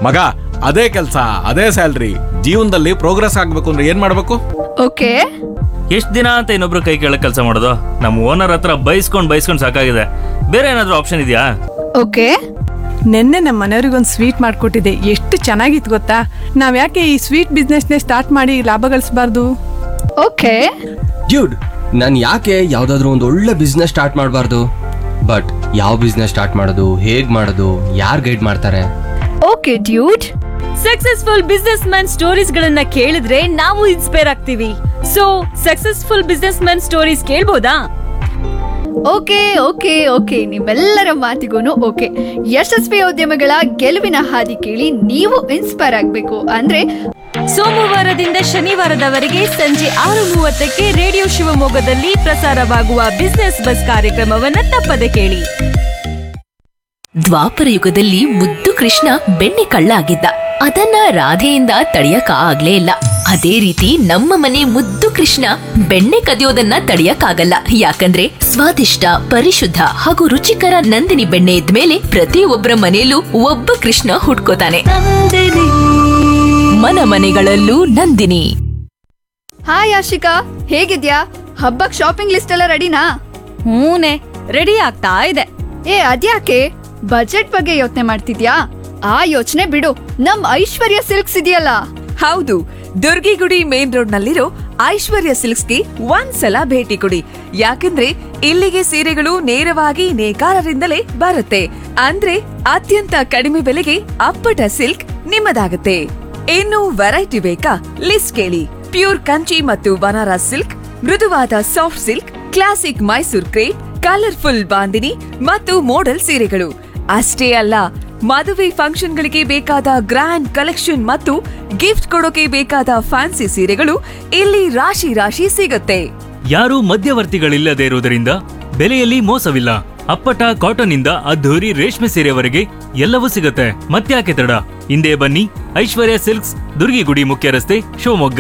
ಮಗ ಅದೇ ಕೆಲಸ ಅದೇ ಸ್ಯಾಲ್ರಿ ಜೀವನದಲ್ಲಿ ಪ್ರೋಗ್ರೆಸ್ ಆಗ್ಬೇಕು ಅಂದ್ರೆ ಏನ್ ಮಾಡ್ಬೇಕು ಓಕೆ ಎಷ್ಟ್ ದಿನ ಅಂತ ಇನ್ನೊಬ್ರು ಕೈ ಕೆಳಗ್ ಕೆಲಸ ಮಾಡೋದು ನಮ್ಮ ಓನರ್ ಹತ್ರ ಬೈಸ್ಕೊಂಡ್ ಬೈಸ್ಕೊಂಡ್ ಸಾಕಾಗಿದೆ ಬೇರೆ ಏನಾದ್ರೂ ಆಪ್ಷನ್ ಇದೆಯಾ ಓಕೆ ನಿನ್ನೆ ನಮ್ಮ ಮನೆಯವ್ರಿಗೊಂದು ಸ್ವೀಟ್ ಮಾಡಿಕೊಟ್ಟಿದ್ದೆ ಎಷ್ಟು ಚೆನ್ನಾಗಿತ್ತು ಗೊತ್ತಾ ನಾವು ಯಾಕೆ ಈ ಸ್ವೀಟ್ ಬಿಸ್ನೆಸ್ನೇ ಸ್ಟಾರ್ಟ್ ಮಾಡಿ ಲಾಭ ಗಳಿಸಬಾರ್ದು ಓಕೆ ಡ್ಯೂಡ್ ನಾನು ಯಾಕೆ ಯಾವುದಾದ್ರೂ ಒಂದು ಒಳ್ಳೆ ಬಿಸ್ನೆಸ್ ಸ್ಟಾರ್ಟ್ ಮಾಡಬಾರ್ದು ಬಟ್ ಯಾವ ಬಿಸ್ನೆಸ್ ಸ್ಟಾರ್ಟ್ ಮಾಡೋದು ಹೇಗೆ ಮಾಡೋದು ಯಾರು ಗೈಡ್ ಮಾಡ್ತಾರೆ okay dude successful businessman stories ಗಳನ್ನ ಕೇಳಿದ್ರೆ ನಾವು ಇನ್ಸ್ಪೈರ್ ಆಗ್ತೀವಿ so successful businessman stories ಕೇಳ್ಬೋದಾ ಓಕೆ ಓಕೆ ಓಕೆ ನಿಮ್ಮೆಲ್ಲರ ಮಾತಿಗೂ ಓಕೆ ಯಶಸ್ವಿ ಉದ್ಯಮಗಳ ಗೆಲುವಿನ ಹಾದಿ ಕೇಳಿ ನೀವು ಇನ್ಸ್ಪೈರ್ ಆಗಬೇಕು ಅಂದ್ರೆ ಸೋಮವಾರದಿಂದ ಶನಿವಾರದವರೆಗೆ ಸಂಜೆ ಆರು ಮೂವತ್ತಕ್ಕೆ ರೇಡಿಯೋ ಶಿವಮೊಗ್ಗದಲ್ಲಿ ಪ್ರಸಾರವಾಗುವ ಬಿಸ್ನೆಸ್ ಬಸ್ ಕಾರ್ಯಕ್ರಮವನ್ನ ತಪ್ಪದೆ ಕೇಳಿ ದ್ವಾಪರ ಯುಗದಲ್ಲಿ ಮುದ್ದು ಕೃಷ್ಣ ಬೆಣ್ಣೆ ಕಳ್ಳ ಆಗಿದ್ದ ಅದನ್ನ ರಾಧೆಯಿಂದ ತಡೆಯಕ ಆಗ್ಲೇ ಇಲ್ಲ ಅದೇ ರೀತಿ ನಮ್ಮ ಮನೆ ಮುದ್ದು ಕೃಷ್ಣ ಬೆಣ್ಣೆ ಕದಿಯೋದನ್ನ ತಡೆಯಕ್ಕಾಗಲ್ಲ ಯಾಕಂದ್ರೆ ಸ್ವಾದಿಷ್ಟ ಪರಿಶುದ್ಧ ಹಾಗೂ ರುಚಿಕರ ನಂದಿನಿ ಬೆಣ್ಣೆ ಇದ್ಮೇಲೆ ಪ್ರತಿಯೊಬ್ಬರ ಮನೆಯಲ್ಲೂ ಒಬ್ಬ ಕೃಷ್ಣ ಹುಟ್ಕೋತಾನೆ ಮನ ಮನೆಗಳಲ್ಲೂ ನಂದಿನಿ ಹಾಯ್ ಆಶಿಕಾ ಹೇಗಿದ್ಯಾ ಹಬ್ಬಕ್ ಶಾಪಿಂಗ್ ಲಿಸ್ಟ್ ಎಲ್ಲ ರೆಡಿನಾ ಹೂನೆ ರೆಡಿ ಆಗ್ತಾ ಇದೆ ಏ ಅದ್ಯಾಕೆ ಬಜೆಟ್ ಬಗ್ಗೆ ಯೋಚನೆ ಮಾಡ್ತಿದ್ಯಾ ಆ ಯೋಚನೆ ಬಿಡು ನಮ್ ಐಶ್ವರ್ಯ ಸಿಲ್ಕ್ಸ್ ಇದೆಯಲ್ಲ ಹೌದು ದುರ್ಗಿಗುಡಿ ಮೇನ್ ರೋಡ್ ನಲ್ಲಿರೋ ಐಶ್ವರ್ಯ ಸಿಲ್ಕ್ಸ್ಗೆ ಒಂದ್ಸಲ ಭೇಟಿ ಕೊಡಿ ಯಾಕಂದ್ರೆ ಇಲ್ಲಿಗೆ ಸೀರೆಗಳು ನೇರವಾಗಿ ನೇಕಾರರಿಂದಲೇ ಬರುತ್ತೆ ಅಂದ್ರೆ ಅತ್ಯಂತ ಕಡಿಮೆ ಬೆಲೆಗೆ ಅಪ್ಪಟ ಸಿಲ್ಕ್ ನಿಮ್ಮದಾಗುತ್ತೆ ಇನ್ನು ವೆರೈಟಿ ಬೇಕಾ ಲಿಸ್ಟ್ ಕೇಳಿ ಪ್ಯೂರ್ ಕಂಚಿ ಮತ್ತು ಬನಾರಸ್ ಸಿಲ್ಕ್ ಮೃದುವಾದ soft silk classic Mysore crepe colourful bandhani ಮತ್ತು ಮೋಡಲ್ ಸೀರೆಗಳು ಅಷ್ಟೇ ಅಲ್ಲ ಮದುವೆ ಫಂಕ್ಷನ್ಗಳಿಗೆ ಬೇಕಾದ ಗ್ರ್ಯಾಂಡ್ ಕಲೆಕ್ಷನ್ ಮತ್ತು ಗಿಫ್ಟ್ ಕೊಡೋಕೆ ಬೇಕಾದ ಫ್ಯಾನ್ಸಿ ಸೀರೆಗಳು ಇಲ್ಲಿ ರಾಶಿ ರಾಶಿ ಸಿಗುತ್ತೆ ಯಾರೂ ಮಧ್ಯವರ್ತಿಗಳಿಲ್ಲದೆ ಇರುವುದರಿಂದ ಬೆಲೆಯಲ್ಲಿ ಮೋಸವಿಲ್ಲ ಅಪ್ಪಟ ಕಾಟನ್ ಇಂದ ಅದ್ಧೂರಿ ರೇಷ್ಮೆ ಸೀರೆವರೆಗೆ ಎಲ್ಲವೂ ಸಿಗುತ್ತೆ ಮತ್ತ್ಯಾಕೆ ತಡ ಹಿಂದೆ ಬನ್ನಿ ಐಶ್ವರ್ಯ ಸಿಲ್ಕ್ಸ್ ದುರ್ಗಿಗುಡಿ ಮುಖ್ಯ ರಸ್ತೆ Shivamogga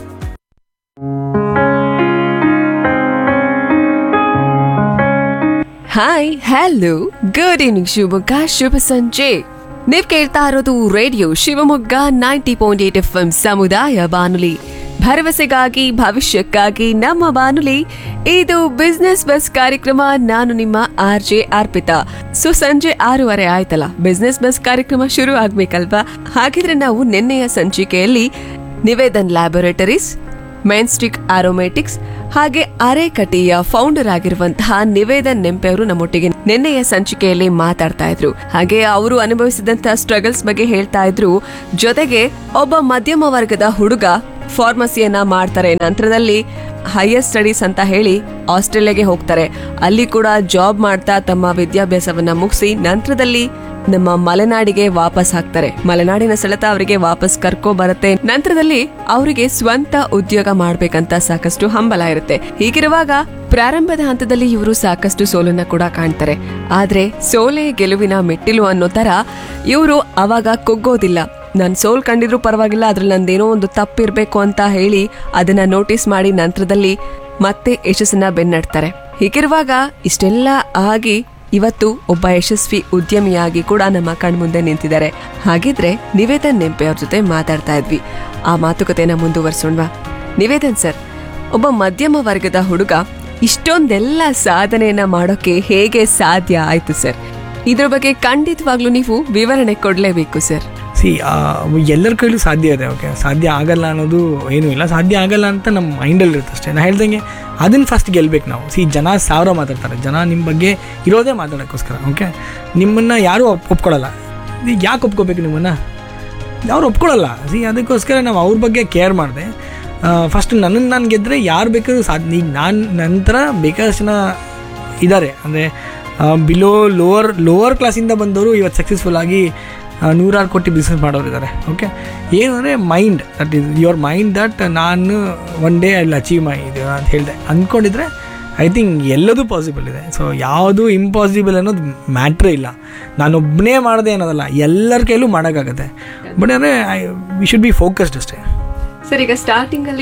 hi hello good evening Shivamogga ಶುಭ ಸಂಜೆ ನೀವ್ ಕೇಳ್ತಾ ಇರೋದು radio Shivamogga ninety point eight F M ಸಮುದಾಯ ಬಾನುಲಿ ಭರವಸೆಗಾಗಿ ಭವಿಷ್ಯಕ್ಕಾಗಿ ನಮ್ಮ ಬಾನುಲಿ ಇದು ಬಿಸ್ನೆಸ್ ಬಸ್ ಕಾರ್ಯಕ್ರಮ ನಾನು ನಿಮ್ಮ ಆರ್ ಜೆ ಅರ್ಪಿತಾ ಸೊ ಸಂಜೆ ಆರೂವರೆ ಆಯ್ತಲ್ಲ ಬಿಸ್ನೆಸ್ ಬಸ್ ಕಾರ್ಯಕ್ರಮ ಶುರು ಆಗ್ಬೇಕಲ್ವಾ ಹಾಗಿದ್ರೆ ನಾವು ನಿನ್ನೆಯ ಸಂಚಿಕೆಯಲ್ಲಿ ನಿವೇದನ್ ಲ್ಯಾಬೊರೇಟರೀಸ್ ಮೆನ್ಸ್ಟಿಕ್ ಆರೋಮೆಟಿಕ್ಸ್ ಹಾಗೆ ಅರೆಕಟಿಯ ಫೌಂಡರ್ ಆಗಿರುವಂತಹ ನಿವೇದನ್ ನೆಂಪೆ ಅವರು ನಮ್ಮೊಟ್ಟಿಗೆ ನಿನ್ನೆಯ ಸಂಚಿಕೆಯಲ್ಲಿ ಮಾತಾಡ್ತಾ ಇದ್ರು ಹಾಗೆ ಅವರು ಅನುಭವಿಸಿದಂತಹ ಸ್ಟ್ರಗಲ್ಸ್ ಬಗ್ಗೆ ಹೇಳ್ತಾ ಇದ್ರು ಜೊತೆಗೆ ಒಬ್ಬ ಮಧ್ಯಮ ವರ್ಗದ ಹುಡುಗ ಫಾರ್ಮಸಿಯನ್ನ ಮಾಡ್ತಾರೆ ನಂತರದಲ್ಲಿ ಹೈಯರ್ ಸ್ಟಡೀಸ್ ಅಂತ ಹೇಳಿ ಆಸ್ಟ್ರೇಲಿಯಾಗೆ ಹೋಗ್ತಾರೆ ಅಲ್ಲಿ ಕೂಡ ಜಾಬ್ ಮಾಡ್ತಾ ತಮ್ಮ ವಿದ್ಯಾಭ್ಯಾಸವನ್ನ ಮುಗಿಸಿ ನಂತರದಲ್ಲಿ ನಮ್ಮ ಮಲೆನಾಡಿಗೆ ವಾಪಸ್ ಹಾಕ್ತಾರೆ ಮಲೆನಾಡಿನ ಸೆಳೆತ ಅವರಿಗೆ ವಾಪಸ್ ಕರ್ಕೊ ಬರುತ್ತೆ ನಂತರದಲ್ಲಿ ಅವರಿಗೆ ಸ್ವಂತ ಉದ್ಯೋಗ ಮಾಡ್ಬೇಕಂತ ಸಾಕಷ್ಟು ಹಂಬಲ ಇರುತ್ತೆ ಹೀಗಿರುವಾಗ ಪ್ರಾರಂಭದ ಹಂತದಲ್ಲಿ ಇವರು ಸಾಕಷ್ಟು ಸೋಲನ್ನ ಕೂಡ ಕಾಣ್ತಾರೆ ಆದ್ರೆ ಸೋಲೆ ಗೆಲುವಿನ ಮೆಟ್ಟಿಲು ಅನ್ನೋ ತರ ಇವರು ಅವಾಗ ಕುಗ್ಗೋದಿಲ್ಲ ನಾನು ಸೋಲ್ ಕಂಡಿದ್ರು ಪರವಾಗಿಲ್ಲ ಅದ್ರಲ್ಲಿ ನಂದೇನೋ ಒಂದು ತಪ್ಪಿರ್ಬೇಕು ಅಂತ ಹೇಳಿ ಅದನ್ನ ನೋಟಿಸ್ ಮಾಡಿ ನಂತರದಲ್ಲಿ ಮತ್ತೆ ಯಶಸ್ಸನ್ನ ಬೆನ್ನಡ್ತಾರೆ ಹೀಗಿರುವಾಗ ಇಷ್ಟೆಲ್ಲ ಆಗಿ ಇವತ್ತು ಒಬ್ಬ ಯಶಸ್ವಿ ಉದ್ಯಮಿಯಾಗಿ ಕೂಡ ನಮ್ಮ ಕಣ್ಮುಂದೆ ನಿಂತಿದ್ದಾರೆ ಹಾಗಿದ್ರೆ ನಿವೇದನ್ ನೆಂಪೆ ಅವ್ರ ಜೊತೆ ಮಾತಾಡ್ತಾ ಇದ್ವಿ ಆ ಮಾತುಕತೆನ ಮುಂದುವರ್ಸೋಣವಾ ನಿವೇದನ್ ಸರ್ ಒಬ್ಬ ಮಧ್ಯಮ ವರ್ಗದ ಹುಡುಗ ಇಷ್ಟೊಂದೆಲ್ಲ ಸಾಧನೆಯನ್ನ ಮಾಡೋಕೆ ಹೇಗೆ ಸಾಧ್ಯ ಆಯ್ತು ಸರ್ ಇದ್ರ ಬಗ್ಗೆ ಖಂಡಿತವಾಗ್ಲೂ ನೀವು ವಿವರಣೆ ಕೊಡ್ಲೇಬೇಕು ಸರ್ ಸಿ ಎಲ್ಲರ ಕೈಲೂ ಸಾಧ್ಯ ಇದೆ ಓಕೆ ಸಾಧ್ಯ ಆಗಲ್ಲ ಅನ್ನೋದು ಏನೂ ಇಲ್ಲ ಸಾಧ್ಯ ಆಗಲ್ಲ ಅಂತ ನಮ್ಮ ಮೈಂಡಲ್ಲಿ ಇರುತ್ತೆ ಅಷ್ಟೇ ನಾ ಹೇಳ್ದಂಗೆ ಅದನ್ನು ಫಸ್ಟ್ ಗೆಲ್ಬೇಕು ನಾವು ಸಿ ಜನ ಸಾವಿರ ಮಾತಾಡ್ತಾರೆ ಜನ ನಿಮ್ಮ ಬಗ್ಗೆ ಇರೋದೇ ಮಾತಾಡೋಕ್ಕೋಸ್ಕರ ಓಕೆ ನಿಮ್ಮನ್ನು ಯಾರೂ ಒಪ್ ಒಪ್ಕೊಳ್ಳಲ್ಲ ಈಗ ಯಾಕೆ ಒಪ್ಕೋಬೇಕು ನಿಮ್ಮನ್ನು ಅವ್ರು ಒಪ್ಕೊಳ್ಳಲ್ಲ ಸಿ ಅದಕ್ಕೋಸ್ಕರ ನಾವು ಅವ್ರ ಬಗ್ಗೆ ಕೇರ್ ಮಾಡಿದೆ ಫಸ್ಟ್ ನನ್ನನ್ನು ನಾನು ಗೆದ್ದರೆ ಯಾರು ಬೇಕಾದ್ರೂ ಸಾಧ್ಯ ಈಗ ನಾನು ನಂತರ ಬೇಕಾದಷ್ಟು ಜನ ಇದ್ದಾರೆ ಅಂದರೆ ಬಿಲೋ ಲೋವರ್ ಲೋವರ್ ಕ್ಲಾಸಿಂದ ಬಂದವರು ಇವತ್ತು ಸಕ್ಸಸ್ಫುಲ್ ಆಗಿ ಆ, ನೂರಾರು ಕೋಟಿ ಬಿಸ್ನೆಸ್ ಮಾಡೋರು ಇದ್ದಾರೆ ಓಕೆ ಏನು ಅಂದರೆ mind that is your mind that ನಾನು ಒನ್ ಡೇ ಅಲ್ಲಿ ಅಚೀವ್ ಮಾಡಿದ್ದೀವಿ ಅಂತ ಹೇಳಿದೆ ಅಂದ್ಕೊಂಡಿದ್ರೆ ಐ ಥಿಂಕ್ ಎಲ್ಲದೂ ಪಾಸಿಬಲ್ ಇದೆ ಸೊ ಯಾವುದು ಇಂಪಾಸಿಬಲ್ ಅನ್ನೋದು ಮ್ಯಾಟ್ರೇ ಇಲ್ಲ ನಾನೊಬ್ಬನೇ ಮಾಡಿದೆ ಅನ್ನೋದಲ್ಲ ಎಲ್ಲರ ಕೈಲೂ ಮಾಡೋಕ್ಕಾಗತ್ತೆ ಬಟ್ ಅಂದರೆ I we should be focused ಅಷ್ಟೇ ಸರ್ ಈಗ ಸ್ಟಾರ್ಟಿಂಗ್ ಅಲ್ಲಿ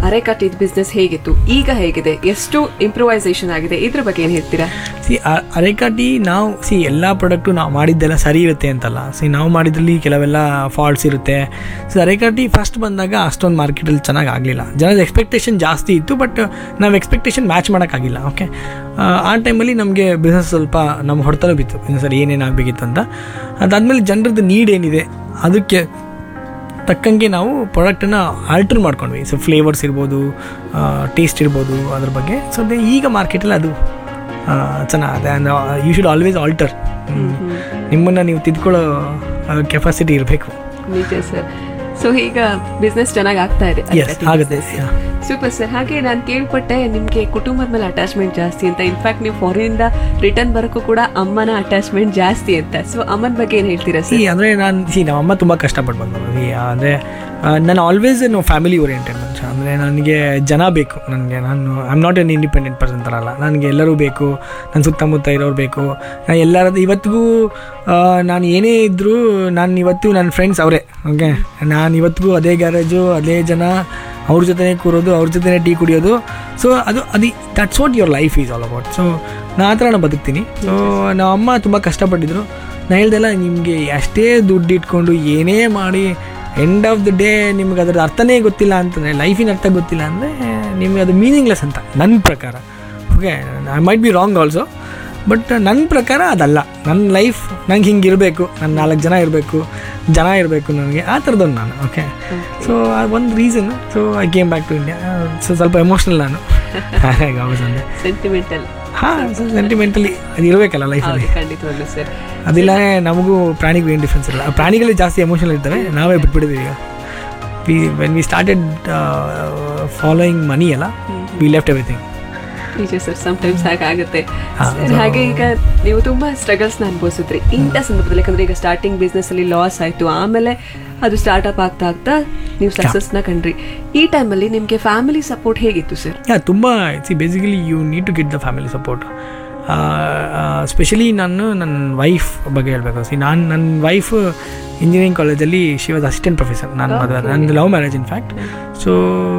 ಅರೆಕಟ್ಟಿದ ಬಿಸ್ನೆಸ್ ಹೇಗಿತ್ತು ಈಗ ಹೇಗಿದೆ ಎಷ್ಟು ಇಂಪ್ರೂವೈಸೇಷನ್ ಆಗಿದೆ ಇದ್ರ ಬಗ್ಗೆ ಏನ್ ಹೇಳ್ತೀರಾ ಸಿ ಅರೆಕಾಟಿ ನಾವು ಸಿ ಎಲ್ಲ ಪ್ರಾಡಕ್ಟು ನಾವು ಮಾಡಿದ್ದೆಲ್ಲ ಸರಿ ಇರುತ್ತೆ ಅಂತಲ್ಲ ಸಿ ನಾವು ಮಾಡಿದ್ರಲ್ಲಿ ಕೆಲವೆಲ್ಲ ಫಾಲ್ಟ್ಸ್ ಇರುತ್ತೆ ಸೊ ಅರೆಕಾಟಿ ಫಸ್ಟ್ ಬಂದಾಗ ಅಷ್ಟೊಂದು ಮಾರ್ಕೆಟಲ್ಲಿ ಚೆನ್ನಾಗಿ ಆಗಲಿಲ್ಲ ಜನದ ಎಕ್ಸ್ಪೆಕ್ಟೇಷನ್ ಜಾಸ್ತಿ ಇತ್ತು ಬಟ್ ನಾವು ಎಕ್ಸ್ಪೆಕ್ಟೇಷನ್ ಮ್ಯಾಚ್ ಮಾಡೋಕ್ಕಾಗಿಲ್ಲ ಓಕೆ ಆ ಟೈಮಲ್ಲಿ ನಮಗೆ ಬಿಸ್ನೆಸ್ ಸ್ವಲ್ಪ ನಮ್ಮ ಹೊಡೆತಲೂ ಬಿತ್ತು ಬಿಸ್ನೆಸ್ಸಲ್ಲಿ ಏನೇನು ಆಗಬೇಕಿತ್ತು ಅಂತ ಅದಾದಮೇಲೆ ಜನರದ್ದು ನೀಡ್ ಏನಿದೆ ಅದಕ್ಕೆ ತಕ್ಕಂಗೆ ನಾವು ಪ್ರಾಡಕ್ಟನ್ನು ಆಲ್ಟರ್ ಮಾಡ್ಕೊಂಡ್ವಿ ಸೊ ಫ್ಲೇವರ್ಸ್ ಇರ್ಬೋದು ಟೇಸ್ಟ್ ಇರ್ಬೋದು ಅದ್ರ ಬಗ್ಗೆ ಸೊ ಅದೇ ಈಗ ಮಾರ್ಕೆಟಲ್ಲಿ ಅದು ಚೆನ್ನಾಗಿದೆ ಯು ಶುಡ್ ಆಲ್ವೇಸ್ ಆಲ್ಟರ್ ನಿಮ್ಮನ್ನು ನೀವು ತಿದ್ಕೊಳ್ಳೋ ಕೆಪಾಸಿಟಿ ಇರಬೇಕು ನಿಜ ಸರ್ ಸೊ ಈಗ ಬಿಸ್ನೆಸ್ ಚೆನ್ನಾಗಿ ಆಗ್ತಾ ಇದೆ Yes, ಆಗುತ್ತೆ, yeah. ಸೂಪರ್ ಸರ್ ಹಾಗೆ ನಾನು ಕೇಳ್ಪಟ್ಟೆ ನಿಮ್ಗೆ ಕುಟುಂಬದ ಮೇಲೆ ಅಟ್ಯಾಚ್ಮೆಂಟ್ ಜಾಸ್ತಿ ಅಂತ ಇನ್ಫ್ಯಾಕ್ಟ್ ನೀವು ಫಾರಿನಿಂದ ರಿಟರ್ನ್ ಬರೋಕ್ಕೂ ಕೂಡ ಅಮ್ಮನ ಅಟ್ಯಾಚ್ಮೆಂಟ್ ಜಾಸ್ತಿ ಅಂತ ಸೊ ಅಮ್ಮನ ಬಗ್ಗೆ ಏನ್ ಹೇಳ್ತೀರಾ ಸಿ ಸರ್ ಅಂದರೆ ನಾನು ಸಿ ನಮ್ಮ ಅಮ್ಮ ತುಂಬ ಕಷ್ಟಪಟ್ಟು ಬಂದವರು ಸಿ ಅಂದರೆ ನಾನು ಆಲ್ವೇಸ್ ನಾನು ಫ್ಯಾಮಿಲಿ ಓರಿಯೆಂಟೆಡ್ ಮನುಷ್ಯ ಅಂದರೆ ನನಗೆ ಜನ ಬೇಕು ನನಗೆ ನಾನು I am not an independent person ಥರ ಅಲ್ಲ ನನಗೆ ಎಲ್ಲರೂ ಬೇಕು ನನ್ನ ಸುತ್ತಮುತ್ತ ಇರೋರು ಬೇಕು ನಾನು ಎಲ್ಲರದ್ದು ಇವತ್ತಿಗೂ ಆ, ನಾನು ಏನೇ ಇದ್ದರೂ ನಾನು ಇವತ್ತು ನನ್ನ ಫ್ರೆಂಡ್ಸ್ ಅವರೇ ಓಕೆ ನಾನು ಇವತ್ತಿಗೂ ಅದೇ ಗ್ಯಾರೇಜು ಅದೇ ಜನ ಅವ್ರ ಜೊತೆನೇ ಕೂರೋದು ಅವ್ರ ಜೊತೆನೇ ಟೀ ಕುಡಿಯೋದು ಸೊ ಅದು ಅದು that's what your life is all about so ನಾ ಆ ಥರ ನಾನು ಬದುಕ್ತೀನಿ ಸೊ ನಮ್ಮ ಅಮ್ಮ ತುಂಬ ಕಷ್ಟಪಟ್ಟಿದ್ರು ನಾ ಹೇಳ್ದೆಲ್ಲ ನಿಮಗೆ ಅಷ್ಟೇ ದುಡ್ಡು ಇಟ್ಕೊಂಡು ಏನೇ ಮಾಡಿ ಎಂಡ್ ಆಫ್ ದ ಡೇ ನಿಮ್ಗೆ ಅದ್ರದ್ದು ಅರ್ಥನೇ ಗೊತ್ತಿಲ್ಲ ಅಂತಂದರೆ ಲೈಫಿನ ಅರ್ಥ ಗೊತ್ತಿಲ್ಲ ಅಂದರೆ ನಿಮಗೆ ಅದು ಮೀನಿಂಗ್ಲೆಸ್ ಅಂತ ನನ್ನ ಪ್ರಕಾರ okay I might be wrong also but ನನ್ನ ಪ್ರಕಾರ ಅದಲ್ಲ ನನ್ನ ಲೈಫ್ ನಂಗೆ ಹಿಂಗೆ ಇರಬೇಕು ನನ್ನ ನಾಲ್ಕು ಜನ ಇರಬೇಕು ಜನ ಇರಬೇಕು ನನಗೆ ಆ ಥರದೊಂದು ನಾನು ಓಕೆ ಸೊ ಒಂದು reason so I came back to India so ಸ್ವಲ್ಪ ಎಮೋಷ್ನಲ್ ನಾನು ಹಾಗಾಗಿ ಆವಾಸ್ ಅಂದೆ ಸೆಂಟಿಮೆಂಟಲ್ ಹಾಂ ಸೆಂಟಿಮೆಂಟಲಿ ಅದು ಇರಬೇಕಲ್ಲ ಲೈಫಲ್ಲಿ ಖಂಡಿತವಾಗ್ಲೂ ಸರ್ ಅದಿಲ್ಲ ನಮಗೂ ಪ್ರಾಣಿಗೂ ಏನು ಡಿಫ್ರೆನ್ಸ್ ಇಲ್ಲ ಪ್ರಾಣಿಗಳಿಗೆ ಜಾಸ್ತಿ ಎಮೋಷನಲ್ ಇರ್ತವೆ ನಾವೇ ಬಿಟ್ಬಿಟ್ಟಿದ್ದೀವಿ ಈಗ we when we started following money ಅಲ್ಲ ವಿ ಲೆಫ್ಟ್ ಎವ್ರಿಥಿಂಗ್ ನಿಜ ಸರ್ ಸಮಟೈಮ್ಸ್ ಹಾಗಾಗುತ್ತೆ ಹಾ. Sir, ಹಾಗೆ ಈಗ ನೀವು ತುಂಬಾ ಸ್ಟ್ರಗಲ್ಸ್ ನ ಅನುಭವಿಸಿದ್ರಿ ಇಂಥ ಸಂದರ್ಭದಲ್ಲಿ ಯಾಕಂದ್ರೆ ಈಗ ಸ್ಟಾರ್ಟಿಂಗ್ ಬಿಸ್ನೆಸ್ ಅಲ್ಲಿ ಲಾಸ್ ಆಯ್ತು ಆಮೇಲೆ ಅದು ಸ್ಟಾರ್ಟ್ಅಪ್ ಆಗ್ತಾ ಆಗ್ತಾ ನೀವು ಸಕ್ಸಸ್ ನ ಕಂಡ್ರಿ ಈ ಟೈಮಲ್ಲಿ ನಿಮ್ಗೆ ಫ್ಯಾಮಿಲಿ ಸಪೋರ್ಟ್ ಹೇಗಿತ್ತು ಸರ್ ಯಾ ತುಂಬ see basically you need to get the family support specially ನಾನು ನನ್ನ ವೈಫ್ ಬಗ್ಗೆ ಹೇಳಬೇಕು ಸಿ ನಾನು ನನ್ನ ವೈಫ್ ಇಂಜಿನಿಯರಿಂಗ್ ಕಾಲೇಜಲ್ಲಿ ಶಿ ವಾಸ್ ಅಸಿಸ್ಟೆಂಟ್ ಪ್ರೊಫೆಸರ್ ನಾನು ಮದುವೆ ನಂದು love marriage in fact so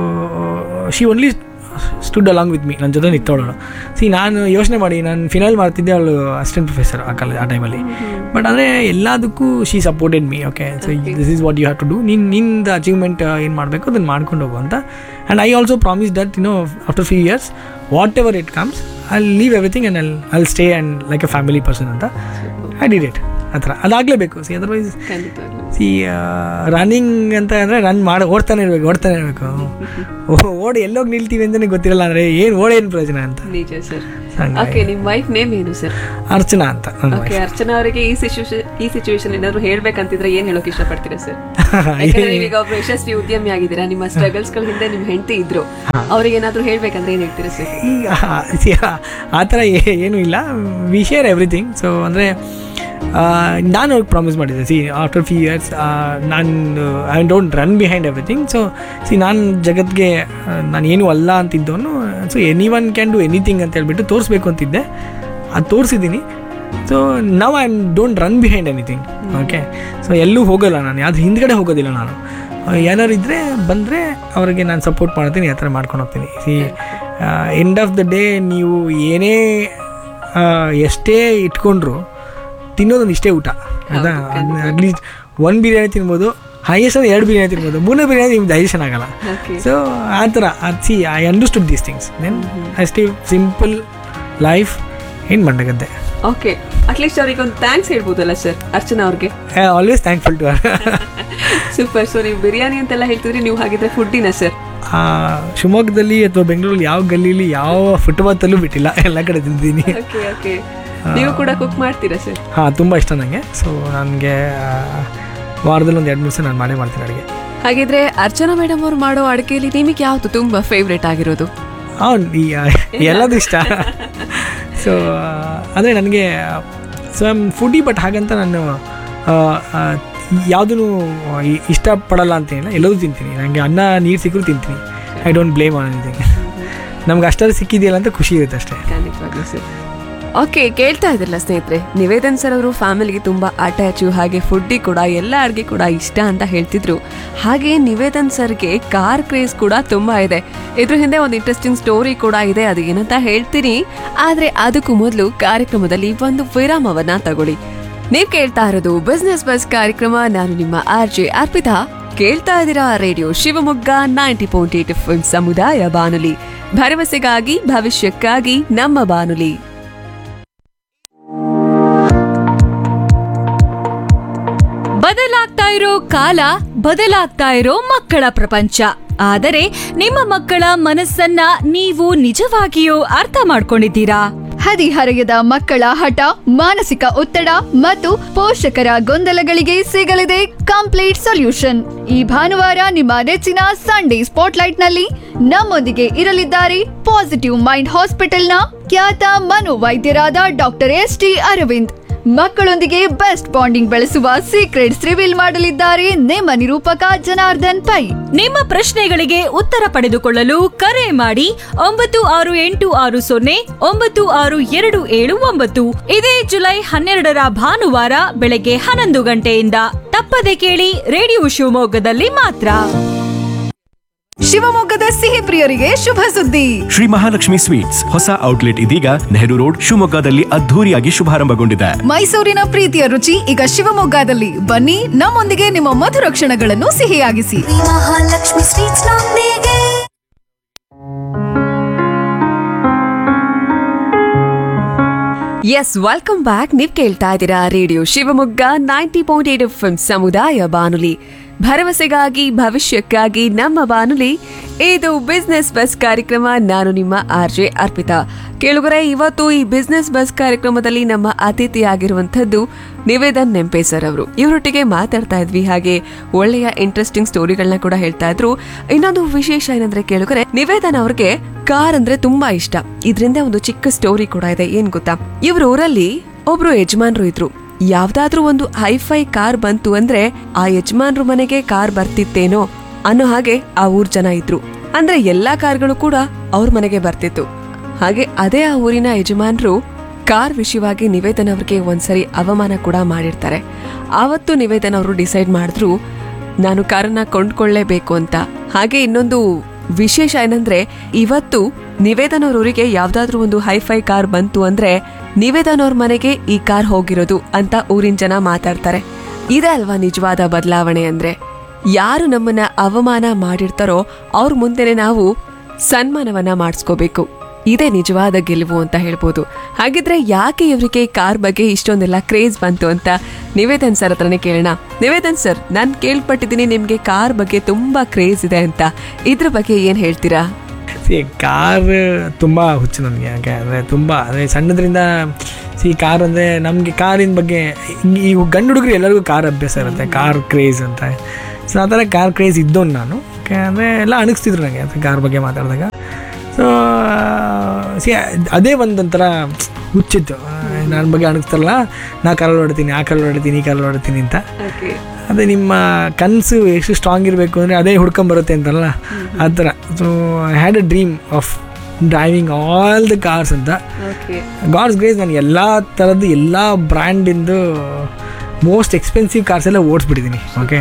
she only stood along with me ನನ್ನ ಜೊತೆ ನಿಂತವಳು ಸಿ ನಾನು ಯೋಚನೆ ಮಾಡಿ ನಾನು ಫಿನಲ್ ಮಾಡ್ತಿದ್ದೆ ಅವಳು ಅಸಿಸ್ಟೆಂಟ್ ಪ್ರೊಫೆಸರ್ ಆ ಕಾಲೇಜ್ ಆ ಟೈಮಲ್ಲಿ ಬಟ್ ಅಂದರೆ ಎಲ್ಲದಕ್ಕೂ she supported me okay so this is what you have to do ನಿನ್ನ ನಿಂದ ಅಚೀವ್ಮೆಂಟ್ ಏನು ಮಾಡಬೇಕು ಅದನ್ನು ಮಾಡ್ಕೊಂಡು ಹೋಗು ಅಂತ and I also promise that you know after few years whatever it comes I leave everything and I'll I'll stay and like a family person ಅಂತ I did it ಆ ಥರ ಅದಾಗಲೇಬೇಕು ಸಿ ಅದರ್ವೈಸ್ ಖಂಡಿತವಾಗ್ಲೂ see running ಅಂತ ಅಂದರೆ run ಮಾಡಿ ಓಡ್ತಾನೆ ಇರಬೇಕು ಓಡ್ತಾನೆ ಇರಬೇಕು ಓಡಿ ಎಲ್ಲೋಗಿ ನಿಲ್ತೀವಿ ಅಂತಲೇ ಗೊತ್ತಿರಲ್ಲ ಅಂದರೆ ಏನು ಓಡಿ ಏನು ಪ್ರಯೋಜನ ಅಂತ ನಿಜ ಸರ್ ಹಂಗಾಗಿ. ಓಕೆ ನಿಮ್ ವೈಫ್ ನೇಮ್ ಏನು ಸರ್ ಅರ್ಚನಾ ಅಂತ ನನ್ನ ಓಕೆ wife. ಅರ್ಚನಾ ಅವರಿಗೆ ಈ ಸಿಚುವೇಶನ್ ಈ ಸಿಚುವೇಶನ್ ಏನಾದ್ರು ಹೇಳ್ಬೇಕಂತಿದ್ರೆ ಏನ್ ಹೇಳೋಕೆ ಇಷ್ಟಪಡ್ತೀರಾ ಸರ್ ಯಾಕಂದ್ರೆ ನೀವೀಗ ಒಬ್ರು ಯಶಸ್ವಿ ಉದ್ಯಮಿ ಆಗಿದ್ದೀರಾ ನಿಮ್ಮ ಸ್ಟ್ರಗಲ್ಸ್ ಗಳ ಹಿಂದೆ ನಿಮ್ ಹೆಂಡತಿ ಇದ್ರು ಅವ್ರಿಗೆ ಏನಾದ್ರು ಹೇಳ್ಬೇಕಂದ್ರೆ ಏನ್ ಹೇಳ್ತೀರಾ ಸರ್ ಈಗ see, ಆ- ಆ ಥರ ಏ- ಏನೂ ಇಲ್ಲ ವಿ ಶೇರ್ ಎವ್ರಿಥಿಂಗ್ ಸೊ ಅಂದರೆ ನಾನು ಅವ್ರಿಗೆ ಪ್ರಾಮಿಸ್ ಮಾಡಿದ್ದೆ ಸಿ ಆಫ್ಟರ್ ಫ್ಯೂ ಇಯರ್ಸ್ ನಾನು I don't run behind everything so see ನಾನು ಜಗತ್ಗೆ ನಾನು ಏನೂ ಅಲ್ಲ ಅಂತಿದ್ದವನು so anyone can do anything ಅಂತ ಹೇಳ್ಬಿಟ್ಟು ತೋರಿಸ್ಬೇಕು ಅಂತಿದ್ದೆ ಅದು ತೋರಿಸಿದ್ದೀನಿ ಸೊ ನಾವು I don't run behind anything okay so ಎಲ್ಲೂ ಹೋಗೋಲ್ಲ ನಾನು ಯಾವ್ದು ಹಿಂದ್ಗಡೆ ಹೋಗೋದಿಲ್ಲ ನಾನು ಏನಾರು ಇದ್ದರೆ ಬಂದರೆ ಅವ್ರಿಗೆ ನಾನು ಸಪೋರ್ಟ್ ಮಾಡ್ತೀನಿ ಆ ಥರ ಮಾಡ್ಕೊಂಡು ಹೋಗ್ತೀನಿ see end of the day ನೀವು ಏನೇ ಆ, ಎಷ್ಟೇ ಇಟ್ಕೊಂಡ್ರು ತಿನ್ನೋದೊಂದು ಇಷ್ಟೇ ಊಟ ಆಯ್ತಾ ಅಟ್ಲೀಸ್ಟ್ ಒಂದು ಬಿರಿಯಾನಿ ತಿನ್ಬೋದು ಹೈಯೆಸ್ಟ್ ಅಂದ್ರೆ ಎರಡು ಬಿರಿಯಾನಿ ತಿನ್ಬೋದು ಮೂರನೇ ಬಿರಿಯಾನಿ ನಿಮ್ಗೆ ಡೈಜೆಷನ್ ಆಗಲ್ಲ Okay. ಸೊ ಆ ಥರ ಅದು see I understood these things then ಅಷ್ಟೇ ಸಿಂಪಲ್ ಲೈಫ್ ಏನು ಮಾಡಬೇಕಂತೆ ಓಕೆ ಅಟ್ಲೀಸ್ಟ್ ಅವ್ರಿಗೆ ಒಂದು ಥ್ಯಾಂಕ್ಸ್ ಹೇಳ್ಬೋದಲ್ಲ ಸರ್ ಅರ್ಚನಾ ಅವ್ರಿಗೆ always thankful to super so ನೀವು ಬಿರಿಯಾನಿ ಅಂತೆಲ್ಲ ಹೇಳ್ತಿದ್ರಿ ನೀವು ಹಾಗಿದ್ರೆ ಫುಡ್ಡಿನ ಸರ್ ಶಿವಮೊಗ್ಗದಲ್ಲಿ ಅಥವಾ ಬೆಂಗಳೂರಲ್ಲಿ ಯಾವ ಗಲ್ಲಿಲಿ ಯಾವ ಫುಟ್ಪಾತಲ್ಲೂ ಬಿಟ್ಟಿಲ್ಲ ಎಲ್ಲ ಕಡೆ ತಿಂದಿದ್ದೀನಿ ಓಕೆ ಓಕೆ ನೀವು ಕೂಡ ಕುಕ್ ಮಾಡ್ತೀರಾ ಸರ್ ಹಾಂ ತುಂಬ ಇಷ್ಟ ನನಗೆ ಸೊ ನನಗೆ ವಾರದಲ್ಲಿ ಒಂದು ಎರಡು ಮೂರು ಸಲ ನಾನು ಮಾಡೇ ಮಾಡ್ತೀನಿ ಅಡುಗೆ ಹಾಗಿದ್ರೆ ಅರ್ಚನಾ ಮೇಡಮ್ ಅವ್ರು ಮಾಡೋ ಅಡುಗೆಯಲ್ಲಿ ನಿಮಗೆ ಯಾವ್ದು ತುಂಬಾ ಫೇವ್ರೇಟ್ ಆಗಿರೋದು ಅವ್ನು ಈ ಎಲ್ಲದೂ ಇಷ್ಟ ಸೊ ಅಂದರೆ ನನಗೆ ಸೊ ಐಮ್ ಫುಡಿ ಬಟ್ ಹಾಗಂತ ನಾನು ಯಾವುದೂ ಇಷ್ಟಪಡಲ್ಲ ಅಂತೇನಿಲ್ಲ ಎಲ್ಲದೂ ತಿಂತೀನಿ ನನಗೆ ಅನ್ನ ನೀರು ಸಿಕ್ಕರೂ ತಿಂತೀನಿ I don't blame on anything ನಮ್ಗೆ ಅಷ್ಟಾದ್ರೂ ಸಿಕ್ಕಿದೆಯಲ್ಲ ಅಂತ ಖುಷಿ ಇರುತ್ತೆ ಅಷ್ಟೇ ಖಂಡಿತವಾಗ್ಲೂ ಸರ್ ಓಕೆ ಕೇಳ್ತಾ ಇದ್ರಲ್ಲ ಸ್ನೇಹಿತರೆ ನಿವೇದನ್ ಸರ್ ಅವರು ಫ್ಯಾಮಿಲಿಗೆ ತುಂಬಾ ಅಟ್ಯಾಚು ಹಾಗೆ ಫುಡ್ಡಿ ಕೂಡ ಎಲ್ಲ ಅಡುಗೆ ಕೂಡ ಇಷ್ಟ ಅಂತ ಹೇಳ್ತಿದ್ರು ಹಾಗೆ ನಿವೇದನ್ ಸರ್ಗೆ ಕಾರ್ ಕ್ರೇಜ್ ಕೂಡ ತುಂಬಾ ಇದೆ ಇದ್ರ ಹಿಂದೆ ಒಂದು ಇಂಟ್ರೆಸ್ಟಿಂಗ್ ಸ್ಟೋರಿ ಕೂಡ ಇದೆ ಅದು ಏನಂತ ಹೇಳ್ತೀನಿ ಆದ್ರೆ ಅದಕ್ಕೂ ಮೊದಲು ಕಾರ್ಯಕ್ರಮದಲ್ಲಿ ಒಂದು ವಿರಾಮವನ್ನ ತಗೊಳ್ಳಿ ನೀವ್ ಕೇಳ್ತಾ ಇರೋದು ಬಿಸ್ನೆಸ್ ಬಸ್ ಕಾರ್ಯಕ್ರಮ ನಾನು ನಿಮ್ಮ ಆರ್ ಜೆ ಅರ್ಪಿತಾ ಕೇಳ್ತಾ ಇದ್ದೀರಾ radio Shivamogga ninety point eight F ಸಮುದಾಯ ಬಾನುಲಿ ಭರವಸೆಗಾಗಿ ಭವಿಷ್ಯಕ್ಕಾಗಿ ನಮ್ಮ ಬಾನುಲಿ ಬದಲಾಗ್ತಾ ಇರೋ ಕಾಲ ಬದಲಾಗ್ತಾ ಇರೋ ಮಕ್ಕಳ ಪ್ರಪಂಚ ಆದರೆ ನಿಮ್ಮ ಮಕ್ಕಳ ಮನಸ್ಸನ್ನ ನೀವು ನಿಜವಾಗಿಯೂ ಅರ್ಥ ಮಾಡ್ಕೊಂಡಿದ್ದೀರಾ ಹದಿಹರೆಯದ ಮಕ್ಕಳ ಹಠ ಮಾನಸಿಕ ಒತ್ತಡ ಮತ್ತು ಪೋಷಕರ ಗೊಂದಲಗಳಿಗೆ ಸಿಗಲಿದೆ ಕಂಪ್ಲೀಟ್ ಸೊಲ್ಯೂಷನ್ ಈ ಭಾನುವಾರ ನಿಮ್ಮ ನೆಚ್ಚಿನ ಸಂಡೇ ಸ್ಪಾಟ್ಲೈಟ್ ನಲ್ಲಿ ನಮ್ಮೊಂದಿಗೆ ಇರಲಿದ್ದಾರೆ ಪಾಸಿಟಿವ್ ಮೈಂಡ್ ಹಾಸ್ಪಿಟಲ್ನ ಖ್ಯಾತ ಮನೋವೈದ್ಯರಾದ ಡಾಕ್ಟರ್ ಎಸ್ ಟಿ ಅರವಿಂದ್ ಮಕ್ಕಳೊಂದಿಗೆ ಬೆಸ್ಟ್ ಬಾಂಡಿಂಗ್ ಬೆಳೆಸುವ ಸೀಕ್ರೆಟ್ಸ್ ರಿವೀಲ್ ಮಾಡಲಿದ್ದಾರೆ ನಿಮ್ಮ ನಿರೂಪಕ ಜನಾರ್ದನ್ ಪೈ ನಿಮ್ಮ ಪ್ರಶ್ನೆಗಳಿಗೆ ಉತ್ತರ ಪಡೆದುಕೊಳ್ಳಲು ಕರೆ ಮಾಡಿ ಒಂಬತ್ತು ಆರು ಎಂಟು ಆರು ಸೊನ್ನೆ ಒಂಬತ್ತು ಆರು ಎರಡು ಏಳು ಒಂಬತ್ತು ಇದೇ ಜುಲೈ ಹನ್ನೆರಡರ ಭಾನುವಾರ ಬೆಳಗ್ಗೆ ಹನ್ನೊಂದು ಗಂಟೆಯಿಂದ ತಪ್ಪದೆ ಕೇಳಿ ರೇಡಿಯೋ ಶಿವಮೊಗ್ಗದಲ್ಲಿ ಮಾತ್ರ ಶಿವಮೊಗ್ಗದ ಸಿಹಿ ಪ್ರಿಯರಿಗೆ ಶುಭ ಸುದ್ದಿ ಶ್ರೀ ಮಹಾಲಕ್ಷ್ಮಿ ಸ್ವೀಟ್ಸ್ ಹೊಸ ಔಟ್ಲೆಟ್ ಇದೀಗ ನೆಹರು ರೋಡ್ ಶಿವಮೊಗ್ಗದಲ್ಲಿ ಅದ್ಧೂರಿಯಾಗಿ ಶುಭಾರಂಭಗೊಂಡಿದೆ ಮೈಸೂರಿನ ಪ್ರೀತಿಯ ರುಚಿ ಈಗ ಶಿವಮೊಗ್ಗದಲ್ಲಿ ಬನ್ನಿ ನಮ್ಮೊಂದಿಗೆ ನಿಮ್ಮ ಮಧುರ ಕ್ಷಣಗಳನ್ನು ಸಿಹಿಯಾಗಿಸಿ ಮಹಾಲಕ್ಷ್ಮಿ ಸ್ವೀಟ್ಸ್ ನೊಂದಿಗೆ ಎಸ್ ವೆಲ್ಕಮ್ ಬ್ಯಾಕ್ ನೀವ್ ಕೇಳ್ತಾ ಇದ್ದೀರಾ radio Shivamogga ninety point eight F ಸಮುದಾಯ ಬಾನುಲಿ ಭರವಸೆಗಾಗಿ ಭವಿಷ್ಯಕ್ಕಾಗಿ ನಮ್ಮ ಬಾನುಲಿ ಇದು ಬಿಸ್ನೆಸ್ ಬಸ್ ಕಾರ್ಯಕ್ರಮ ನಾನು ನಿಮ್ಮ ಆರ್ ಜೆ ಅರ್ಪಿತಾ ಕೇಳುಗರೆ ಇವತ್ತು ಈ ಬಿಸ್ನೆಸ್ ಬಸ್ ಕಾರ್ಯಕ್ರಮದಲ್ಲಿ ನಮ್ಮ ಅತಿಥಿಯಾಗಿರುವಂತದ್ದು ನಿವೇದನ್ ನೆಂಪೆ ಸರ್ ಅವರು ಇವರೊಟ್ಟಿಗೆ ಮಾತಾಡ್ತಾ ಇದ್ವಿ ಹಾಗೆ ಒಳ್ಳೆಯ ಇಂಟ್ರೆಸ್ಟಿಂಗ್ ಸ್ಟೋರಿಗಳನ್ನ ಕೂಡ ಹೇಳ್ತಾ ಇದ್ರು ಇನ್ನೊಂದು ವಿಶೇಷ ಏನಂದ್ರೆ ಕೇಳುಗರೆ ನಿವೇದನ್ ಅವ್ರಿಗೆ ಕಾರ್ ಅಂದ್ರೆ ತುಂಬಾ ಇಷ್ಟ ಇದರಿಂದ ಒಂದು ಚಿಕ್ಕ ಸ್ಟೋರಿ ಕೂಡ ಇದೆ ಏನ್ ಗೊತ್ತಾ ಇವ್ರ ಊರಲ್ಲಿ ಒಬ್ರು ಯಜಮಾನ್ರು ಇದ್ರು ಯಾವ್ದಾದ್ರೂ ಒಂದು ಹೈಫೈ ಕಾರ್ ಬಂತು ಅಂದ್ರೆ ಆ ಯಜಮಾನ್ರು ಮನೆಗೆ ಕಾರ್ ಬರ್ತಿತ್ತೇನೋ ಅನ್ನೋ ಹಾಗೆ ಆ ಊರ್ ಜನ ಇದ್ರು ಅಂದ್ರೆ ಎಲ್ಲಾ ಕಾರ್ಗಳು ಕೂಡ ಅವ್ರ ಮನೆಗೆ ಬರ್ತಿತ್ತು ಹಾಗೆ ಅದೇ ಆ ಊರಿನ ಯಜಮಾನ್ರು ಕಾರ್ ವಿಷಯವಾಗಿ ನಿವೇದನ್ ಅವ್ರಿಗೆ ಒಂದ್ಸರಿ ಅವಮಾನ ಕೂಡ ಮಾಡಿರ್ತಾರೆ ಆವತ್ತು ನಿವೇದನ್ ಅವರು ಡಿಸೈಡ್ ಮಾಡಿದ್ರು ನಾನು ಕಾರನ್ನ ಕೊಂಡ್ಕೊಳ್ಳೇಬೇಕು ಅಂತ ಹಾಗೆ ಇನ್ನೊಂದು ವಿಶೇಷ ಏನಂದ್ರೆ ಇವತ್ತು ನಿವೇದನ್ ಅವ್ರ ಊರಿಗೆ ಯಾವ್ದಾದ್ರೂ ಒಂದು ಹೈಫೈ ಕಾರ್ ಬಂತು ಅಂದ್ರೆ ನಿವೇದನ್ ಅವ್ರ ಮನೆಗೆ ಈ ಕಾರ್ ಹೋಗಿರೋದು ಅಂತ ಊರಿನ ಜನ ಮಾತಾಡ್ತಾರೆ ಇದೇ ಅಲ್ವಾ ನಿಜವಾದ ಬದಲಾವಣೆ ಅಂದ್ರೆ ಯಾರು ನಮ್ಮನ್ನ ಅವಮಾನ ಮಾಡಿರ್ತಾರೋ ಅವ್ರ ಮುಂದೆನೆ ನಾವು ಸನ್ಮಾನವನ್ನ ಮಾಡಿಸ್ಕೋಬೇಕು ಇದೇ ನಿಜವಾದ ಗೆಲುವು ಅಂತ ಹೇಳ್ಬೋದು ಹಾಗಿದ್ರೆ ಯಾಕೆ ಇವರಿಗೆ ಕಾರ್ ಬಗ್ಗೆ ಇಷ್ಟೊಂದೆಲ್ಲ ಕ್ರೇಜ್ ಬಂತು ಅಂತ ನಿವೇದನ್ ಸರ್ ಹತ್ರನೇ ಕೇಳೋಣ ನಿವೇದನ್ ಸರ್ ನಾನು ಕೇಳ್ಪಟ್ಟಿದ್ದೀನಿ ನಿಮ್ಗೆ ಕಾರ್ ಬಗ್ಗೆ ತುಂಬಾ ಕ್ರೇಜ್ ಇದೆ ಅಂತ ಇದ್ರ ಬಗ್ಗೆ ಏನ್ ಹೇಳ್ತೀರಾ ಸಿ ಕಾರ್ ತುಂಬ ಹುಚ್ಚು ನನಗೆ ಯಾಕೆ ಅಂದರೆ ತುಂಬ ಅಂದರೆ ಸಣ್ಣದ್ರಿಂದ ಸಿ ಕಾರ್ ಅಂದರೆ ನಮಗೆ ಕಾರಿನ ಬಗ್ಗೆ ಈ- ಈ ಗಂಡು ಹುಡುಗರು ಎಲ್ಲರಿಗೂ ಕಾರ್ ಅಭ್ಯಾಸ ಇರುತ್ತೆ ಕಾರ್ ಕ್ರೇಜ್ ಅಂತ ಸೊ ಆ ಥರ ಕಾರ್ ಕ್ರೇಜ್ ಇದ್ದವನು ನಾನು ಓಕೆ ಅಂದರೆ ಎಲ್ಲ ಅಣಗಿಸ್ತಿದ್ರು ನನಗೆ ಅದು ಕಾರ್ ಬಗ್ಗೆ ಮಾತಾಡಿದಾಗ ಸೊ ಸಿ ಅದೇ ಒಂದೊಂಥರ ಹುಚ್ಚಿತ್ತು ನನ್ನ ಬಗ್ಗೆ ಅಣಗಿಸ್ತಾರಲ್ಲ ನಾ ಕಾರಲ್ಲಿ ಹೊಡ್ತೀನಿ ಆ ಕಾರಲ್ಲಿ ಹೊಡ್ತೀನಿ ಈ ಕಾರಲ್ಲಿ ಹೊಡ್ತೀನಿ ಅಂತ ಅದೇ ನಿಮ್ಮ ಕನಸು ಎಷ್ಟು ಸ್ಟ್ರಾಂಗ್ ಇರಬೇಕು ಅಂದರೆ ಅದೇ ಹುಡ್ಕೊಂಬರುತ್ತೆ ಅಂತಲ್ಲ ಆ ಥರ so I had a dream of driving all the cars ಅಂತ ಗಾಡ್ಸ್ ಗ್ರೇಸ್ ನಾನು ಎಲ್ಲ ಥರದ್ದು ಎಲ್ಲ ಬ್ರ್ಯಾಂಡಿಂದು ಮೋಸ್ಟ್ ಎಕ್ಸ್ಪೆನ್ಸಿವ್ ಕಾರ್ಸ್ ಎಲ್ಲ ಓಡಿಸ್ಬಿಟ್ಟಿದ್ದೀನಿ ಓಕೆ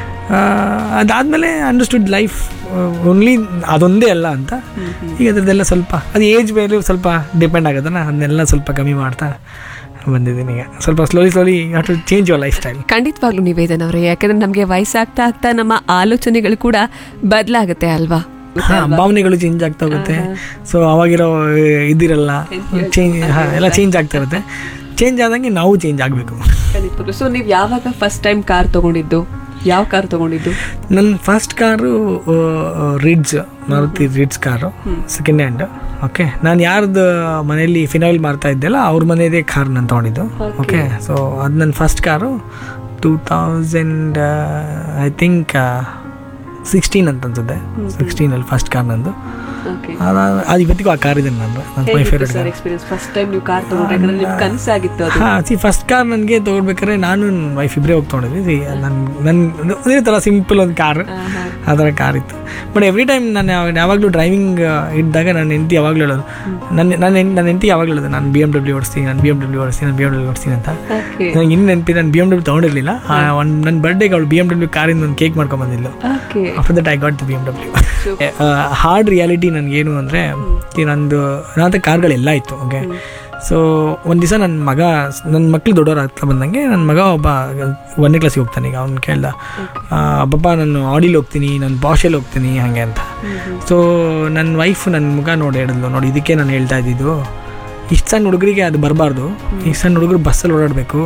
ಅದಾದಮೇಲೆ ಅಂಡರ್ಸ್ಟುಡ್ ಲೈಫ್ ಓನ್ಲಿ ಅದೊಂದೇ ಅಲ್ಲ ಅಂತ ಈಗ ಅದ್ರದ್ದೆಲ್ಲ ಸ್ವಲ್ಪ ಅದು ಏಜ್ ಮೇಲೆ ಸ್ವಲ್ಪ ಡಿಪೆಂಡ್ ಆಗುತ್ತಲ್ಲ ಅದನ್ನೆಲ್ಲ ಸ್ವಲ್ಪ ಕಮ್ಮಿ ಮಾಡ್ತಾ ಬಂದಿದ್ದೀನಿ ಈಗ ಸ್ವಲ್ಪ slowly slowly have to change your lifestyle ಖಂಡಿತವಾಗ್ಲೂ ನಿವೇದನ್ ಅವರೇ ಯಾಕಂದ್ರೆ ನಮ್ಗೆ ವಯಸ್ಸಾಗ್ತಾ ಆಗ್ತಾ ನಮ್ಮ ಆಲೋಚನೆಗಳು ಕೂಡ ಬದಲಾಗುತ್ತೆ ಅಲ್ವಾ ಹಾಂ ಭಾವನೆಗಳು ಚೇಂಜ್ ಆಗ್ತಾ ಹೋಗುತ್ತೆ ಸೊ ಅವಾಗಿರೋ ಇದಿರಲ್ಲ ಚೇಂಜ್ ಹಾಂ ಎಲ್ಲ ಚೇಂಜ್ ಆಗ್ತಾ ಇರುತ್ತೆ ಚೇಂಜ್ ಆದಂಗೆ ನಾವು ಚೇಂಜ್ ಆಗಬೇಕು ಸೊ ನೀವು ಯಾವಾಗ ಫಸ್ಟ್ ಟೈಮ್ ಕಾರ್ ತಗೊಂಡಿದ್ದು ಯಾವ ಕಾರ್ ತಗೊಂಡಿದ್ದು ನನ್ನ first car Ritz Maruti Ritz car second hand okay ನಾನು ಯಾರ್ದು ಮನೆಯಲ್ಲಿ ಫಿನಾಯಿಲ್ ಮಾರ್ತಾ ಇದ್ದೆಲ್ಲ ಅವ್ರ ಮನೆಯದೇ ಕಾರ್ ನಾನು ತೊಗೊಂಡಿದ್ದು ಓಕೆ ಸೊ ಅದು ನನ್ನ first car two thousand I think sixteen ಅಂತ ಅನ್ಸುತ್ತೆ ಸಿಕ್ಸ್ಟೀನಲ್ಲಿ ಫಸ್ಟ್ ಕಾರ್ ನಂದು Okay. ಅದು ಇವತ್ತಿಗೂ ಆ ಕಾರ್ ಇದೆ ನನ್ನ ನನ್ನ my favourite sir car experience first time ನೀವು ಕಾರ್ ತಗೊಂಡ್ರೆ ಯಾಕಂದ್ರೆ ನಿಮ್ ಕನಸಾಗಿತ್ತು ಅದು ಹಾಂ ಸಿ ಫಸ್ಟ್ ಕಾರ್ ನನಗೆ ತೊಗೊಳ್ಬೇಕಾದ್ರೆ ನಾನು ನನ್ನ ವೈಫ್ ಇಬ್ಬರೇ ಹೋಗಿ ತೊಗೊಂಡಿದ್ವಿ ನನ್ನ ನನ್ನ ಅದೇ ಥರ ಸಿಂಪಲ್ ಒಂದು ಕಾರ್ ಆ ಥರ ಕಾರ್ ಇತ್ತು ಬಟ್ ಎವ್ರಿ ಟೈಮ್ ನಾನು ಯಾವಾಗ- ಯಾವಾಗಲೂ ಡ್ರೈವಿಂಗ್ ಇದ್ದಾಗ ನನ್ನ ಹೆಂಡತಿ ಯಾವಾಗಲೂ ಹೇಳೋದು ನನ್ನ ನನ್ನ ಹೆಂಡ್- ನನ್ನ ಹೆಂಡತಿ ಯಾವಾಗಲೂ ಹೇಳೋದು ನಾನು ಬಿ ಎಮ್ ಡಬ್ಲ್ಯೂ ಓಡಿಸ್ತೀನಿ ನಾನು ಬಿ ಎಮ್ ಡಬ್ಲ್ಯೂ ಓಡಿಸ್ತೀನಿ ನಾನು ಬಿ ಎಮ್ ಡಬ್ಲ್ಯೂ ಓಡಿಸ್ತೀನಿ ಅಂತ Okay. ನನಗೆ ಇನ್ನು ನೆನಪಿ ನಾನು ಬಿ ಎಮ್ ಡಬ್ಲ್ಯೂ ತೊಗೊಂಡಿರಲಿಲ್ಲ ಒಂದು ನನ್ನ ಬರ್ಡೇಗೆ ಅವಳು ಬಿ ಎಮ್ ಡಬ್ಲ್ಯೂ ಕಾರಿಂದ ಒಂದು ಕೇಕ್ ಮಾಡ್ಕೊಂಬಂದಿಲ್ಲ okay after that I got the B M W hard reality ನನಗೇನು ಅಂದರೆ ನಂದು ನನ್ನ ಕಾರ್ಗಳೆಲ್ಲ ಇತ್ತು ಓಕೆ ಸೊ ಒಂದು ದಿವಸ ನನ್ನ ಮಗ ನನ್ನ ಮಕ್ಳು ದೊಡ್ಡವ್ರು ಆಗ್ತಾ ಬಂದಂಗೆ ನನ್ನ ಮಗ ಒಬ್ಬ ಒಂದನೇ ಕ್ಲಾಸಿಗೆ ಹೋಗ್ತಾನೆ ಈಗ ಅವ್ನು ಕೇಳ್ದ ಅಬ್ಬಪ್ಪ ನಾನು ಆಡಿಲಿ ಹೋಗ್ತೀನಿ ನಾನು ಬಾಷಲ್ಲಿ ಹೋಗ್ತೀನಿ ಹಾಗೆ ಅಂತ ಸೊ ನನ್ನ ವೈಫ್ ನನ್ನ ಮುಖ ನೋಡಿ ಹೇಳಿದ್ಲು ನೋಡಿ ಇದಕ್ಕೆ ನಾನು ಹೇಳ್ತಾ ಇದ್ದಿದ್ದು ಇಷ್ಟು ಸಣ್ಣ ಹುಡುಗರಿಗೆ ಅದು ಬರಬಾರ್ದು ಇಷ್ಟು ಸಣ್ಣ ಹುಡುಗರು ಬಸ್ಸಲ್ಲಿ ಓಡಾಡಬೇಕು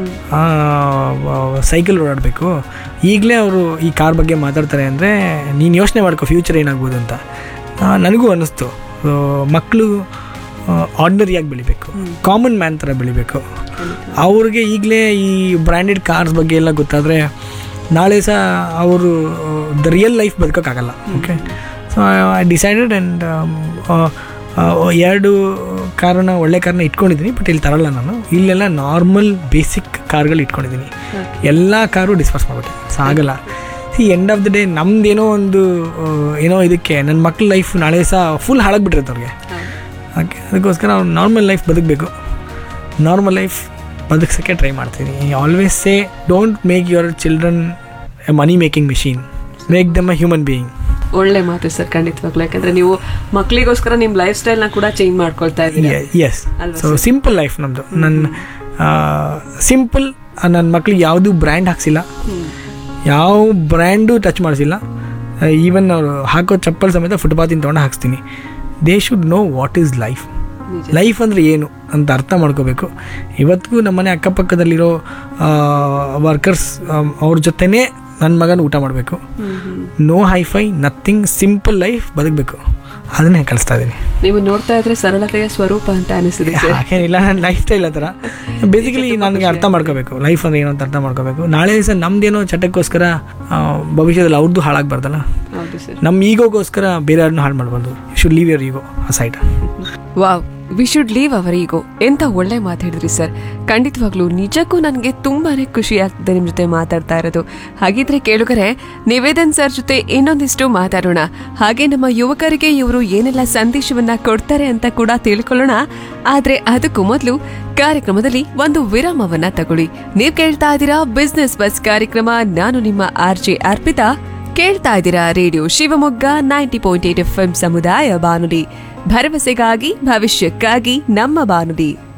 ಸೈಕಲ್ ಓಡಾಡಬೇಕು ಈಗಲೇ ಅವರು ಈ ಕಾರ್ ಬಗ್ಗೆ ಮಾತಾಡ್ತಾರೆ ಅಂದರೆ ನೀನು ಯೋಚನೆ ಮಾಡ್ಕೊ ಫ್ಯೂಚರ್ ಏನಾಗ್ಬೋದು ಅಂತ ಆ, ನನಗೂ ಅನ್ನಿಸ್ತು ಮಕ್ಕಳು ಆರ್ಡಿನರಿಯಾಗಿ ಬೆಳಿಬೇಕು ಕಾಮನ್ ಮ್ಯಾನ್ ಥರ ಬೆಳಿಬೇಕು ಅವ್ರಿಗೆ ಈಗಲೇ ಈ ಬ್ರ್ಯಾಂಡೆಡ್ ಕಾರ್ಸ್ ಬಗ್ಗೆ ಎಲ್ಲ ಗೊತ್ತಾದರೆ ನಾಳೆ ಸಹ ಅವರು ದ ರಿಯಲ್ ಲೈಫ್ ಬದುಕೋಕ್ಕಾಗಲ್ಲ okay so I decided and ಎರಡು ಕಾರನ್ನ ಒಳ್ಳೆ ಕಾರ್ನ ಇಟ್ಕೊಂಡಿದ್ದೀನಿ ಬಟ್ ಇಲ್ಲಿ ತರಲ್ಲ ನಾನು ಇಲ್ಲೆಲ್ಲ ನಾರ್ಮಲ್ ಬೇಸಿಕ್ ಕಾರ್ಗಳು ಇಟ್ಕೊಂಡಿದ್ದೀನಿ ಎಲ್ಲ ಕಾರು ಡಿಸ್ಪರ್ಸ್ ಮಾಡಿಬಿಟ್ಟೆ ಸೊ ಆಗಲ್ಲ see end of the day ನಮ್ದೇನೋ ಒಂದು ಆ, ಏನೋ ಇದಕ್ಕೆ ನನ್ನ ಮಕ್ಳ ಲೈಫ್ ನಾಳೆ ಸಹ ಫುಲ್ ಹಾಳಾಗ್ಬಿಟ್ಟಿರುತ್ತೆ ಅವ್ರಿಗೆ ಓಕೆ ಅದಕ್ಕೋಸ್ಕರ ಅವ್ರು ನಾರ್ಮಲ್ ಲೈಫ್ ಬದುಕಬೇಕು ನಾರ್ಮಲ್ ಲೈಫ್ ಬದುಕ್ಸೋಕ್ಕೆ ಟ್ರೈ ಮಾಡ್ತೀನಿ always say don't make your children a money making machine make them a human being ಒಳ್ಳೆ ಮಾತು ಸರ್ ಖಂಡಿತವಾಗ್ಲು ಯಾಕಂದ್ರೆ ನೀವು ಮಕ್ಕಳಿಗೋಸ್ಕರ ನಿಮ್ ಲೈಫ್ ಸ್ಟೈಲ್ ನ ಕೂಡ ಚೇಂಜ್ ಮಾಡ್ಕೊಳ್ತಾ ಇದ್ದೀರಾ ಎಸ್ ಅಲ್ವಾ ಸೊ ಸಿಂಪಲ್ ಲೈಫ್ ನಮ್ಮದು ನನ್ನ ಸಿಂಪಲ್ ನನ್ನ ಮಕ್ಳಿಗೆ ಯಾವುದೂ ಬ್ರ್ಯಾಂಡ್ ಹಾಕ್ಸಿಲ್ಲ ಯಾವ ಬ್ರ್ಯಾಂಡು ಟಚ್ ಮಾಡಿಸಿಲ್ಲ ಈವನ್ ಅವರು ಹಾಕೋ ಚಪ್ಪಲ್ ಸಮೇತ ಫುಟ್ಪಾತಿನ ತೊಗೊಂಡು ಹಾಕ್ಸ್ತೀನಿ they should know what is life life ಅಂದರೆ ಏನು ಅಂತ ಅರ್ಥ ಮಾಡ್ಕೋಬೇಕು ಇವತ್ತಿಗೂ ನಮ್ಮನೆ ಅಕ್ಕಪಕ್ಕದಲ್ಲಿರೋ ವರ್ಕರ್ಸ್ ಅವ್ರ ಜೊತೆನೇ ನನ್ನ ಮಗನ ಊಟ ಮಾಡಬೇಕು no hi fi nothing simple life ಬದುಕಬೇಕು ಅದನ್ನೇ ಕಲಿಸ್ತಾ ಇದ್ದೀನಿ ನೀವು ನೋಡ್ತಾ ಇದ್ರೆ ಸರಳತೆಯ ಸ್ವರೂಪ ಅಂತ ಅನಿಸಿದೆ ಸರ್ ಹಾಗೇನಿಲ್ಲ ನನ್ನ ಲೈಫ್ ಸ್ಟೈಲ್ ಆ ಥರ ಬೇಸಿಕಲಿ ನನಗೆ ಅರ್ಥ ಮಾಡ್ಕೋಬೇಕು ಲೈಫ್ ಅಂದ್ರೆ ಏನು ಅಂತ ಅರ್ಥ ಮಾಡ್ಕೋಬೇಕು ನಾಳೆ ದಿವಸ ನಮ್ದೇನೋ ಚಟಕ್ಕೋಸ್ಕರ ಆ, ಭವಿಷ್ಯದಲ್ಲಿ ಅವ್ರದ್ದು ಹಾಳಾಗ್ಬಾರ್ದಲ್ಲ ಹೌದು ಸರ್ ನಮ್ಮ ಈಗೋಗೋಸ್ಕರ ಬೇರೆ ಯಾರನ್ನೂ ಹಾಳು ಮಾಡಬಾರ್ದು should leave your ego aside wow we should leave our ego ಎಂತ ಒಳ್ಳೆ ಮಾತಾಡಿದ್ರಿ ಸರ್ ಖಂಡಿತವಾಗ್ಲೂ ನಿಜಕ್ಕೂ ನನಗೆ ತುಂಬಾನೇ ಖುಷಿ ಆಗ್ತದೆ ನಿಮ್ ಜೊತೆ ಮಾತಾಡ್ತಾ ಇರೋದು ಹಾಗಿದ್ರೆ ಕೇಳುಗರೆ ನಿವೇದನ್ ಸರ್ ಜೊತೆ ಇನ್ನೊಂದಿಷ್ಟು ಮಾತಾಡೋಣ ಹಾಗೆ ನಮ್ಮ ಯುವಕರಿಗೆ ಇವರು ಏನೆಲ್ಲ ಸಂದೇಶವನ್ನ ಕೊಡ್ತಾರೆ ಅಂತ ಕೂಡ ತಿಳ್ಕೊಳ್ಳೋಣ ಆದ್ರೆ ಅದಕ್ಕೂ ಮೊದಲು ಕಾರ್ಯಕ್ರಮದಲ್ಲಿ ಒಂದು ವಿರಾಮವನ್ನ ತಗೊಳ್ಳಿ ನೀವ್ ಕೇಳ್ತಾ ಇದ್ದೀರಾ ಬಿಸ್ನೆಸ್ ಬಸ್ ಕಾರ್ಯಕ್ರಮ ನಾನು ನಿಮ್ಮ ಆರ್ ಜೆ ಅರ್ಪಿತಾ ಕೇಳ್ತಾ ಇದ್ದೀರಾ radio Shivamogga ninety point eight F ಸಮುದಾಯ ಬಾನುಲಿ ಭರವಸೆಗಾಗಿ ಭವಿಷ್ಯಕ್ಕಾಗಿ ನಮ್ಮ ಬಾನುಲಿ